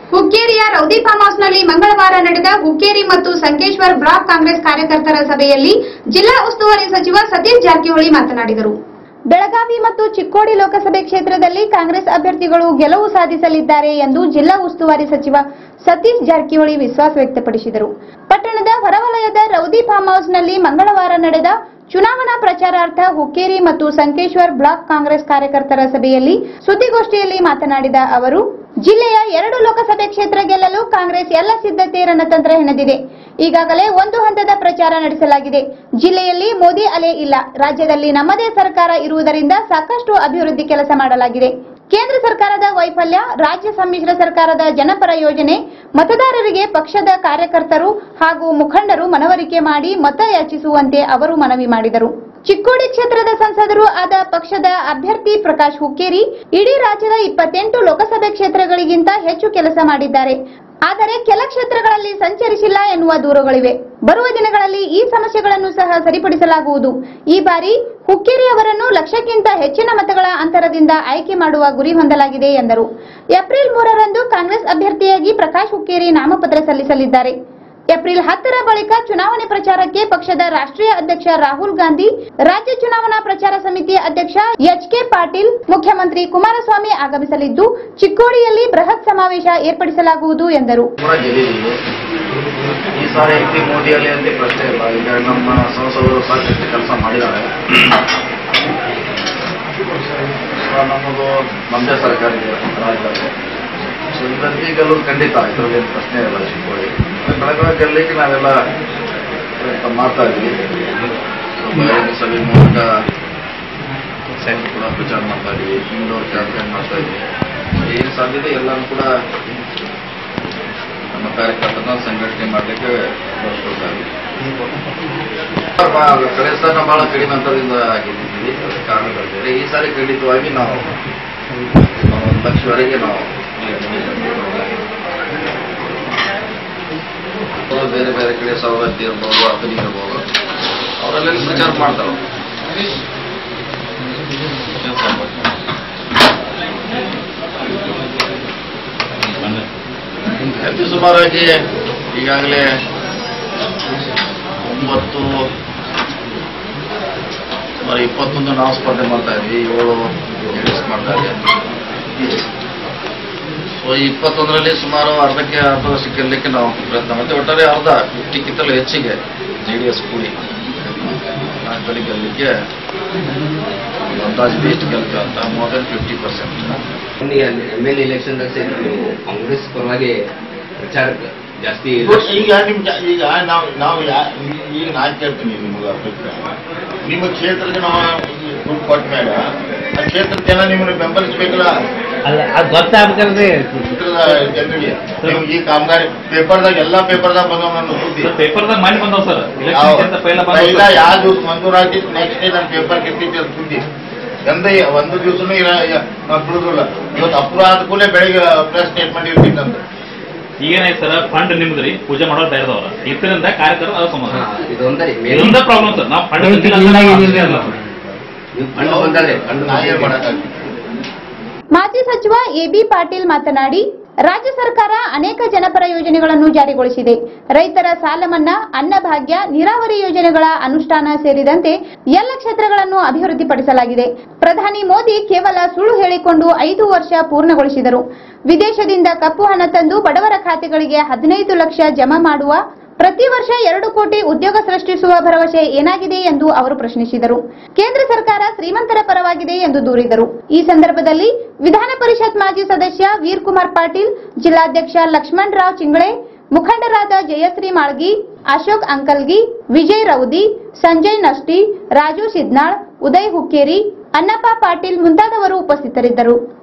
ಹುಕ್ಕೇರಿಯ ರೌದಿ form ಹೌಸ್ನಲ್ಲಿ ಮಂಗಳವಾರ ನಡೆದ ಹುಕ್ಕೇರಿ ಮತ್ತು ಸಂಕೇಶ್ವರ್ ಬ್ಲಾಕ್ ಕಾಂಗ್ರೆಸ್ ಕಾರ್ಯಕರ್ತರ ಸಭೆಯಲ್ಲಿ ಜಿಲ್ಲಾ ಉಸ್ತುವಾರಿ ಸಚಿವ ಸತೀಶ್ ಜಾರಕಿಹೊಳಿ ಮಾತನಾಡಿದರು ಬೆಳಗಾವಿ ಮತ್ತು ಚಿಕ್ಕೋಡಿ ಲೋಕಸಭೆ ಕ್ಷೇತ್ರದಲ್ಲಿ ಕಾಂಗ್ರೆಸ್ ಅಭ್ಯರ್ಥಿಗಳು ಗೆಲುವು ಸಾಧಿಸಲಿದ್ದಾರೆ ಎಂದು ಜಿಲ್ಲಾ ಉಸ್ತುವಾರಿ ಸಚಿವ ಸತೀಶ್ ಜಾರಕಿಹೊಳಿ ವಿಶ್ವಾಸ ವ್ಯಕ್ತಪಡಿಸಿದರು ಪಟ್ಟಣದ ಹೊರವಲಯದ ರೌದಿ ಫಾರ್ಮ್ ಹೌಸ್ನಲ್ಲಿ ಮಂಗಳವಾರ ನಡೆದ ಚುನಾವಣಾ ಪ್ರಚಾರಾರ್ಥ ಹುಕ್ಕೇರಿ ಮತ್ತು ಸಂಕೇಶ್ವರ್ ಬ್ಲಾಕ್ ಕಾಂಗ್ರೆಸ್ ಕಾರ್ಯಕರ್ತರ ಸಭೆಯಲ್ಲಿ ಸುದ್ದಿಗೋಷ್ಠಿಯಲ್ಲಿ ಮಾತನಾಡಿದ ಅವರು ಜಿಲ್ಲೆಯ ಎರಡು ಲೋಕಸಭೆ ಕ್ಷೇತ್ರ ಗೆಲ್ಲಲು ಕಾಂಗ್ರೆಸ್ ಎಲ್ಲ ಸಿದ್ಧತೆ ರಣತಂತ್ರ ಹೆಣೆದಿದೆ ಈಗಾಗಲೇ ಒಂದು ಹಂತದ ಪ್ರಚಾರ ನಡೆಸಲಾಗಿದೆ ಜಿಲ್ಲೆಯಲ್ಲಿ ಮೋದಿ ಅಲೆ ಇಲ್ಲ ರಾಜ್ಯದಲ್ಲಿ ನಮ್ಮದೇ ಸರ್ಕಾರ ಇರುವುದರಿಂದ ಸಾಕಷ್ಟು ಅಭಿವೃದ್ಧಿ ಕೆಲಸ ಮಾಡಲಾಗಿದೆ ಕೇಂದ್ರ ಸರ್ಕಾರದ ವೈಫಲ್ಯ ರಾಜ್ಯ ಸಮ್ಮಿಶ್ರ ಸರ್ಕಾರದ ಜನಪರ ಯೋಜನೆ ಮತದಾರರಿಗೆ ಪಕ್ಷದ ಕಾರ್ಯಕರ್ತರು ಹಾಗೂ ಮುಖಂಡರು ಮನವರಿಕೆ ಮಾಡಿ ಮತ ಯಾಚಿಸುವಂತೆ ಅವರು ಮನವಿ ಮಾಡಿದರು ಚಿಕ್ಕೋಡಿ ಕ್ಷೇತ್ರದ ಸಂಸದರು ಆದ ಪಕ್ಷದ ಅಭ್ಯರ್ಥಿ ಪ್ರಕಾಶ್ ಹುಕ್ಕೇರಿ ಇಡೀ ರಾಜ್ಯದ ಇಪ್ಪತ್ತೆಂಟು ಲೋಕಸಭೆ ಕ್ಷೇತ್ರಗಳಿಗಿಂತ ಹೆಚ್ಚು ಕೆಲಸ ಮಾಡಿದ್ದಾರೆ ಆದರೆ ಕೆಲ ಕ್ಷೇತ್ರಗಳಲ್ಲಿ ಸಂಚರಿಸಿಲ್ಲ ಎನ್ನುವ ದೂರುಗಳಿವೆ ಬರುವ ದಿನಗಳಲ್ಲಿ ಈ ಸಮಸ್ಯೆಗಳನ್ನು ಸಹ ಸರಿಪಡಿಸಲಾಗುವುದು ಈ ಬಾರಿ ಹುಕ್ಕೇರಿ ಅವರನ್ನು ಲಕ್ಷಕ್ಕಿಂತ ಹೆಚ್ಚಿನ ಮತಗಳ ಅಂತರದಿಂದ ಆಯ್ಕೆ ಮಾಡುವ ಗುರಿ ಹೊಂದಲಾಗಿದೆ ಎಂದರು ಏಪ್ರಿಲ್ ಮೂರರಂದು ಕಾಂಗ್ರೆಸ್ ಅಭ್ಯರ್ಥಿಯಾಗಿ ಪ್ರಕಾಶ್ ಹುಕ್ಕೇರಿ ನಾಮಪತ್ರ ಸಲ್ಲಿಸಲಿದ್ದಾರೆ ಏಪ್ರಿಲ್ ಹತ್ತರ ಬಳಿಕ ಚುನಾವಣೆ ಪ್ರಚಾರಕ್ಕೆ ಪಕ್ಷದ ರಾಷ್ಟ್ರೀಯ ಅಧ್ಯಕ್ಷ ರಾಹುಲ್ ಗಾಂಧಿ ರಾಜ್ಯ ಚುನಾವಣಾ ಪ್ರಚಾರ ಸಮಿತಿ ಅಧ್ಯಕ್ಷ ಎಚ್ ಕೆ ಪಾಟೀಲ್ ಮುಖ್ಯಮಂತ್ರಿ ಕುಮಾರಸ್ವಾಮಿ ಆಗಮಿಸಲಿದ್ದು ಚಿಕ್ಕೋಡಿಯಲ್ಲಿ ಬೃಹತ್ ಸಮಾವೇಶ ಏರ್ಪಡಿಸಲಾಗುವುದು ಎಂದರು ಕೂಡ ಗೆದ್ದಿದ್ದೀವಿ ಈ ಸಾರಿ ಎಂ ಪಿ ಮೋದಿಯಲ್ಲಿ ಅಂತ ಪ್ರಶ್ನೆ ಇಲ್ಲ ಈಗ ನಮ್ಮ ಸಂಸದರು ಸಾಕಷ್ಟು ಕೆಲಸ ಮಾಡಿದ್ದಾರೆ ಸೊ ನಮ್ಮದು ನಮ್ಮದೇ ಸರ್ಕಾರ ಇದೆ ರಾಜ್ಯದಲ್ಲಿ ಸೊ ಇದರಲ್ಲಿ ಗೆಲ್ಲೋದು ಖಂಡಿತ ಇದರಲ್ಲಿ ಏನು ಪ್ರಶ್ನೆ ಇಲ್ಲ ಚಿಕ್ಕೋಡಿ ಬೆಳಗ್ಗೆ ಗೆಲ್ಲಲಿಕ್ಕೆ ನಾವೆಲ್ಲ ಪ್ರಯತ್ನ ಮಾಡ್ತಾ ಇದ್ವಿ ಸೊ ಬಹಿರಂಗ ಸಭೆ ಮೂಲಕ ಸೈನ್ ಕೂಡ ಪ್ರಚಾರ ಮಾಡ್ತಾ ಇದ್ವಿ ಇಂಡೋರ್ ಕ್ಯಾಂಪೇನ್ ಮಾಡ್ತಾ ಇದ್ವಿ ಏನು ಸಾಧ್ಯತೆ ಎಲ್ಲನೂ ಕೂಡ ನಮ್ಮ ಕಾರ್ಯಕರ್ತರನ್ನ ಸಂಘಟನೆ ಮಾಡಲಿಕ್ಕೆ ಬಳಸ್ಕೊಳ್ತಾ ಇದ್ವಿ ಬಹಳ- ಕಡೆ ಸಲ ನಾವು ಬಹಳ ಕಡಿಮೆ ಅಂತರದಿಂದ ಗೆದ್ದಿದ್ದೀವಿ ಅದಕ್ಕೆ ಕಾರಣಗಳಿದ್ದಾರೆ ಈ ಸಾರಿ ಖಂಡಿತವಾಗಿ ನಾವು ನಾವು ಒಂದು ಲಕ್ಷವರೆಗೆ ನಾವು ಬೇರೆ ಬೇರೆ ಕಡೆ ಸವಲತ್ತು ಇರ್ಬೋದು ಅತನಿ ಇರ್ಬೋದು ಅವರೆಲ್ಲ ಪ್ರಚಾರ ಮಾಡ್ತಾರೆ ಅತಿ ಸುಮಾರಾಗಿ ಈಗಾಗಲೇ ಒಂಬತ್ತು ಸುಮಾರು ಇಪ್ಪತ್ತೊಂದು ನಾವು ಸ್ಪರ್ಧೆ ಮಾಡ್ತಾ ಇದ್ವಿ ಏಳು ಜೆಡಿಎಸ್ ಮಾಡ್ತಾ ಇದ್ವಿ ಸೊ ಈ ಇಪ್ಪತ್ತೊಂದರಲ್ಲಿ ಸುಮಾರು ಅರ್ಧಕ್ಕೆ ಅರ್ಧದಷ್ಟು ಗೆಲ್ಲಲಿಕ್ಕೆ ನಾವು ಪ್ರಯತ್ನ ಮಾಡ್ತೀವಿ ಒಟ್ಟಾರೆ ಅರ್ಧ ಫಿಫ್ಟಿಕ್ಕಿಂತಲೂ ಹೆಚ್ಚಿಗೆ ಜೆ ಡಿ ಎಸ್ ಕೂಡಿ ನಾಲ್ಕು ಕಡೆ ಗೆಲ್ಲಲಿಕ್ಕೆ ಒಂದು ಅಂದಾಜು ಎಷ್ಟು ಗೆಲ್ತೀವಿ ಅಂತ more than fifty percent M L election ನೀವು ಕಾಂಗ್ರೆಸ್ ಪರವಾಗಿ ಪ್ರಚಾರ ಜಾಸ್ತಿ ಈಗ ನಿಮ್ ಜ- ಈಗ ನಾವು ನಾವು ಯಾ- ಈಗ ನಾ ಕೇಳ್ತೀನಿ ನಿಮ್ಗೆ ಅಭಿಪ್ರಾಯ ನಿಮ್ಮ ಕ್ಷೇತ್ರಕ್ಕೆ ನಾವು ದುಡ್ಡು ಕೊಟ್ಟ ಮೇಲೆ ಆ ಕ್ಷೇತ್ರದ ಜನ ನಿಮ್ಮನ್ನು ಬೆಂಬಲಿಸ್ಬೇಕಲ್ಲ ಅಲ್ಲ ಅದು ಗೊತ್ತಾಗ್ಬೇಕಲ್ರಿ ಕ್ಷೇತ್ರದ ಜನರಿಗೆ ನೀವು ಈ ಕಾಮಗಾರಿ ಪೇಪರ್ದಾಗ ಎಲ್ಲಾ ಪೇಪರ್ದಾಗ ಬಂದವ ನನ್ನ ಸುದ್ದಿ ಪೇಪರ್ದಾಗ ಮಾಡಿ ಬಂದವ್ ಸರ್ ಯಾವ- ಇಲೆಕ್ಷನ್ ಪೈಲ ಇಲ್ಲ ಯಾವ ದಿವಸ ಮಂಜೂರಾಗಿ ನೆಕ್ಸ್ಟ್ ಡೇ ನನ್ನ ಪೇಪರ್ ಕೆತ್ತಿದ್ದೆ ಅದು ಸುದ್ದಿ ಎಂದ ಒಂದು ದಿವಸನೂ ಇಲ್ಲ ನಾವು ಬಿಡುದಿಲ್ಲ ಇವತ್ತು ಅಪ್ರೂವ್ ಆದ ಕೂಡಲೇ ಬೆಳಿಗ್ಗೆ ಪ್ರೆಸ್ ಸ್ಟೇಟ್ಮೆಂಟ್ ಇರ್ತಿದ್ದಂತ ಈಗೇನಾಯ್ತು ಸರ್ ಫಂಡ್ ನಿಮ್ದ್ರಿ ಪೂಜೆ ಮಾಡೋರು ಬೇರೆದವ್ರ ಇದರಿಂದ ಕಾರ್ಯಕರ್ತರು ಅದ ಸಂಬಂಧ ಇದೊಂದರಿ ಇದೊಂದ ಪ್ರಾಬ್ಲಮ್ ಸರ್ ನಾವು ಫಂಡ್ ಕಂಡು ಬಂದದ್ರಿ ಕಂಡು ನಾ ಏನ್ ಮಾಡಕ್ಕಾಗ್ತದೆ ಮಾಜಿ ಸಚಿವ ಎಬಿ ಪಾಟೀಲ್ ಮಾತನಾಡಿ ರಾಜ್ಯ ಸರ್ಕಾರ ಅನೇಕ ಜನಪರ ಯೋಜನೆಗಳನ್ನು ಜಾರಿಗೊಳಿಸಿದೆ ರೈತರ ಸಾಲ ಮನ್ನಾ ಅನ್ನಭಾಗ್ಯ ನೀರಾವರಿ ಯೋಜನೆಗಳ ಅನುಷ್ಠಾನ ಸೇರಿದಂತೆ ಎಲ್ಲ ಕ್ಷೇತ್ರಗಳನ್ನು ಅಭಿವೃದ್ಧಿಪಡಿಸಲಾಗಿದೆ ಪ್ರಧಾನಿ ಮೋದಿ ಕೇವಲ ಸುಳ್ಳು ಹೇಳಿಕೊಂಡು ಐದು ವರ್ಷ ಪೂರ್ಣಗೊಳಿಸಿದರು ವಿದೇಶದಿಂದ ಕಪ್ಪು ಹಣ ತಂದು ಬಡವರ ಖಾತೆಗಳಿಗೆ ಹದಿನೈದು ಲಕ್ಷ ಜಮಾ ಮಾಡುವ ಪ್ರತಿ ವರ್ಷ ಎರಡು ಕೋಟಿ ಉದ್ಯೋಗ ಸೃಷ್ಟಿಸುವ ಭರವಸೆ ಏನಾಗಿದೆ ಎಂದು ಅವರು ಪ್ರಶ್ನಿಸಿದರು ಕೇಂದ್ರ ಸರ್ಕಾರ ಶ್ರೀಮಂತರ ಪರವಾಗಿದೆ ಎಂದು ದೂರಿದರು ಈ ಸಂದರ್ಭದಲ್ಲಿ ವಿಧಾನ ಪರಿಷತ್ ಮಾಜಿ ಸದಸ್ಯ ವೀರ್ ಕುಮಾರ್ ಪಾಟೀಲ್ ಜಿಲ್ಲಾಧ್ಯಕ್ಷ ಲಕ್ಷ್ಮಣ್ ರಾವ್ ಚಿಂಗಳೆ ಮುಖಂಡರಾದ ಜಯಶ್ರೀ ಮಾಳ್ಗಿ ಅಶೋಕ್ ಅಂಕಲ್ಗಿ ವಿಜಯ್ ರೌದಿ ಸಂಜಯ್ ನಷ್ಟಿ ರಾಜು ಸಿದ್ನಾಳ್ ಉದಯ್ ಹುಕ್ಕೇರಿ ಅನ್ನಪ್ಪ ಪಾಟೀಲ್ ಮುಂತಾದವರು ಉಪಸ್ಥಿತರಿದ್ದರು